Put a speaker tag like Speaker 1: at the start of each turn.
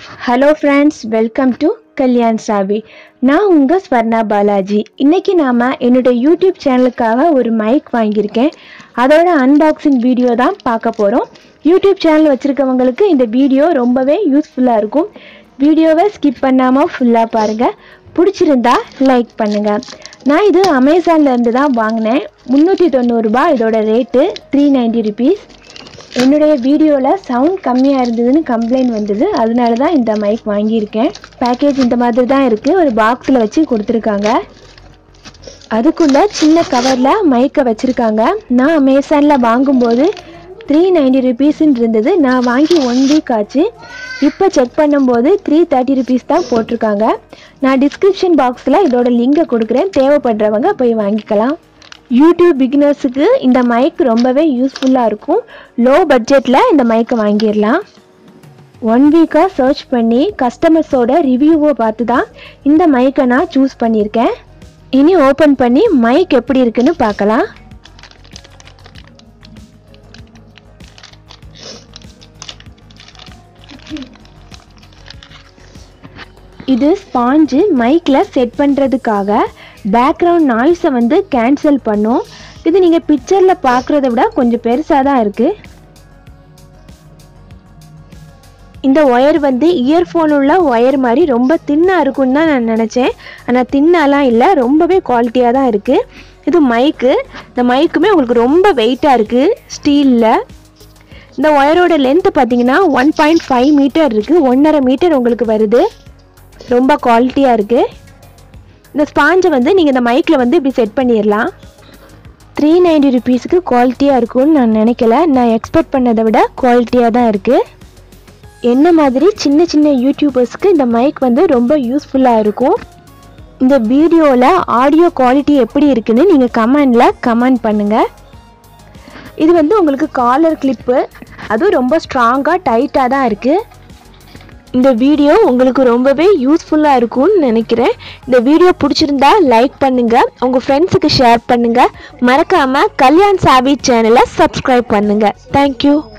Speaker 1: hello friends welcome to Kalyan சாவி நான் உங்கள் ஸ்வர்ணா பாலாஜி இன்னைக்கு நாம் என்னோட யூடியூப் சேனலுக்காக ஒரு மைக் வாங்கியிருக்கேன் அதோட அன்பாக்சிங் வீடியோ தான் பார்க்க போகிறோம் யூடியூப் சேனல் வச்சுருக்கவங்களுக்கு இந்த வீடியோ ரொம்பவே யூஸ்ஃபுல்லாக இருக்கும் வீடியோவை ஸ்கிப் பண்ணாமல் ஃபுல்லாக பாருங்கள் பிடிச்சிருந்தா லைக் பண்ணுங்கள் நான் இது அமேசான்ல இருந்து தான் வாங்கினேன் முந்நூற்றி தொண்ணூறுரூபா இதோட ரேட்டு த்ரீ நைன்டி ருபீஸ் என்னுடைய வீடியோவில் சவுண்ட் கம்மியாக இருந்ததுன்னு கம்ப்ளைண்ட் வந்தது அதனால தான் இந்த மைக் வாங்கியிருக்கேன் பேக்கேஜ் இந்த மாதிரி தான் இருக்குது ஒரு பாக்ஸில் வச்சு கொடுத்துருக்காங்க அதுக்குள்ளே சின்ன கவரில் மைக்கை வச்சுருக்காங்க நான் அமேசானில் வாங்கும்போது த்ரீ நைன்டி ருபீஸ்ன்னு இருந்தது நான் வாங்கி ஒன் வீக் ஆச்சு இப்போ செக் பண்ணும்போது த்ரீ தேர்ட்டி ருபீஸ் தான் போட்டிருக்காங்க நான் டிஸ்கிரிப்ஷன் பாக்ஸில் இதோட லிங்கை கொடுக்குறேன் தேவைப்படுறவங்க போய் வாங்கிக்கலாம் யூடியூப் பிகினர்ஸுக்கு இந்த மைக் ரொம்பவே யூஸ்ஃபுல்லாக இருக்கும் லோ பட்ஜெட்டில் இந்த மைக்கை வாங்கிடலாம் ஒன் வீக்காக சர்ச் பண்ணி கஸ்டமர்ஸோட ரிவ்யூவை பார்த்து தான் இந்த மைக்கை நான் சூஸ் பண்ணியிருக்கேன் இனி ஓப்பன் பண்ணி மைக் எப்படி இருக்குன்னு பார்க்கலாம் இது ஸ்பாஞ்சு மைக்கில் செட் பண்ணுறதுக்காக பேக்ரவுண்ட் நாய்ஸை வந்து கேன்சல் பண்ணும் இது நீங்கள் பிக்சரில் பார்க்குறத விட கொஞ்சம் பெருசாக தான் இருக்குது இந்த ஒயர் வந்து இயர்ஃபோன் உள்ள ஒயர் மாதிரி ரொம்ப தின்னாக இருக்கும்னு தான் நான் நினச்சேன் ஆனால் தின்னாலாம் இல்லை ரொம்பவே குவாலிட்டியாக தான் இருக்குது இது மைக்கு இந்த மைக்குமே உங்களுக்கு ரொம்ப வெயிட்டாக இருக்குது ஸ்டீலில் இந்த ஒயரோட லென்த்து பார்த்தீங்கன்னா ஒன் பாயிண்ட் ஃபைவ் மீட்டர் இருக்குது ஒன்றரை மீட்டர் உங்களுக்கு வருது ரொம்ப குவாலிட்டியாக இருக்குது இந்த ஸ்பாஞ்சை வந்து நீங்கள் இந்த மைக்கில் வந்து இப்படி செட் பண்ணிடலாம் த்ரீ நைன்டி ருபீஸுக்கு குவாலிட்டியாக இருக்கும்னு நான் நினைக்கல நான் எக்ஸ்பெக்ட் பண்ணதை விட குவாலிட்டியாக தான் இருக்குது என்ன மாதிரி சின்ன சின்ன யூடியூபர்ஸ்க்கு இந்த மைக் வந்து ரொம்ப யூஸ்ஃபுல்லாக இருக்கும் இந்த வீடியோவில் ஆடியோ குவாலிட்டி எப்படி இருக்குன்னு நீங்கள் கமெண்டில் கமெண்ட் பண்ணுங்கள் இது வந்து உங்களுக்கு காலர் கிளிப்பு அதுவும் ரொம்ப ஸ்ட்ராங்காக டைட்டாக தான் இருக்குது இந்த வீடியோ உங்களுக்கு ரொம்பவே யூஸ்ஃபுல்லாக இருக்கும்னு நினைக்கிறேன் இந்த வீடியோ பிடிச்சிருந்தா லைக் பண்ணுங்கள் உங்கள் ஃப்ரெண்ட்ஸுக்கு ஷேர் பண்ணுங்கள் மறக்காமல் கல்யாண் சாவி சேனலை சப்ஸ்கிரைப் பண்ணுங்கள் தேங்க்யூ